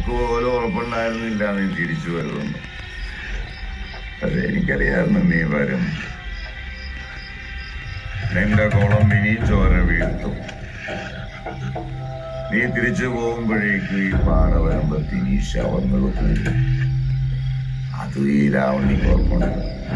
നിനക്ക് പോലും ഉറപ്പുണ്ടായിരുന്നില്ല നീ തിരിച്ചു വരുമെന്ന് പക്ഷെ എനിക്കറിയായിരുന്നു നീ വരും നിന്റെ കൊളംബിനി ചോര വീഴ്ത്തും നീ തിരിച്ചു പോകുമ്പോഴേക്കും ഈ പാട വരുമ്പത്തി നീ ശവങ്ങൾ കൂടും അത് ഈ രാവണിക്ക് ഉറപ്പുണ്ട്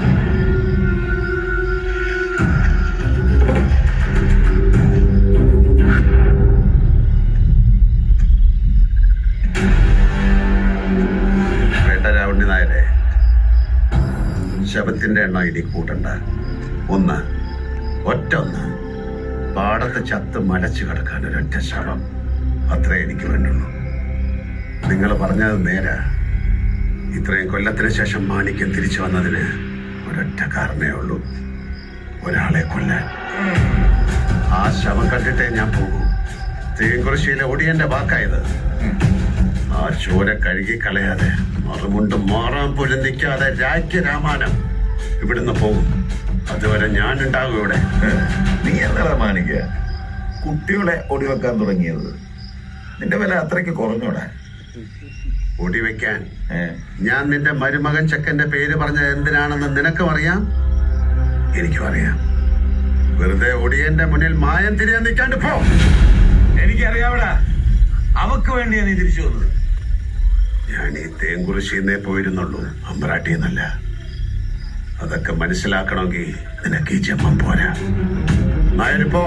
വേണ്ട രാവണി നായരെ ശവത്തിന്റെ എണ്ണം ഇനി കൂട്ടണ്ട ഒന്ന് ഒറ്റ ഒന്ന് പാടത്ത് ചത്ത് മലച്ചു കിടക്കാൻ ഒരൊറ്റ ശവം അത്രേ എനിക്ക് വേണ്ടുള്ളൂ നിങ്ങൾ പറഞ്ഞത് നേരാ ഇത്രയും കൊല്ലത്തിന് ശേഷം മാണിക്യം തിരിച്ചു വന്നതിന് ഒരൊറ്റ കാരണമേ ഉള്ളൂ ഒരാളെ കൊല്ലാൻ ആ ശവം കണ്ടിട്ടേ ഞാൻ പോകൂ തേങ്കുറിശ്ശിയിലെ ഒടിയന്റെ വാക്കായത് ആ ചോര കഴുകി കളയാതെ മറുമുണ്ട് മാറാൻ പോലും നിൽക്കാതെ രാജ്യരാമാനം ഇവിടുന്ന് പോകും അതുവരെ ഞാൻ ഉണ്ടാകും ഇവിടെ നീ എന്താ മാണിക്ക കുട്ടികളെ ഒടിവെക്കാൻ തുടങ്ങിയത് നിന്റെ വില അത്രയ്ക്ക് കുറഞ്ഞോടാ ഒടിവെക്കാൻ ഏ ഞാൻ നിന്റെ മരുമകൻ ചെക്കന്റെ പേര് പറഞ്ഞത് എന്തിനാണെന്ന് നിനക്കും അറിയാം എനിക്കും അറിയാം വെറുതെ ഒടിയന്റെ മുന്നിൽ മായം തിരിയാൻ നിൽക്കാണ്ട് പോ എനിക്കറിയാവടാ അവക്ക് വേണ്ടിയാ നീ തിരിച്ചു വന്നത് ഞാൻ ഈ തേങ്കുറിശിന്നേ പോയിരുന്നുള്ളൂ അമ്പറാട്ടിന്നല്ല അതൊക്കെ മനസ്സിലാക്കണമെങ്കിൽ നിനക്ക് ഈ ജന്മം പോരാ നായരിപ്പോ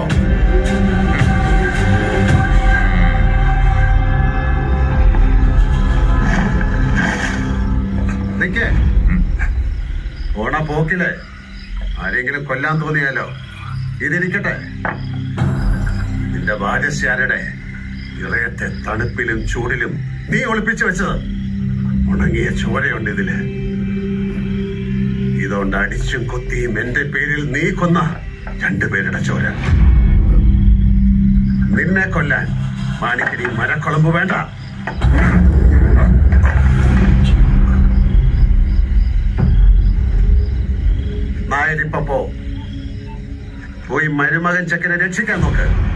നിക്കേ പോണ പോക്കില്ലേ ആരെങ്കിലും കൊല്ലാൻ തോന്നിയാലോ ഇതിരിക്കട്ടെ നിന്റെ വാരസ്യാരുടെ ഇറയത്തെ തണുപ്പിലും ചൂടിലും നീ ഒളിപ്പിച്ചു വെച്ചത് ഉണങ്ങിയ ചോരയുണ്ട് ഇതില് ഇതുകൊണ്ട് അടിച്ചും കൊത്തിയും എന്റെ പേരിൽ നീ കൊന്ന രണ്ടുപേരുടെ ചോര നിന്നെ കൊല്ലാൻ മാണിക്കിനി മരക്കുളമ്പ് വേണ്ട നായരിപ്പോ പോ പോയി മരുമകൻ ചെക്കനെ രക്ഷിക്കാൻ നോക്ക്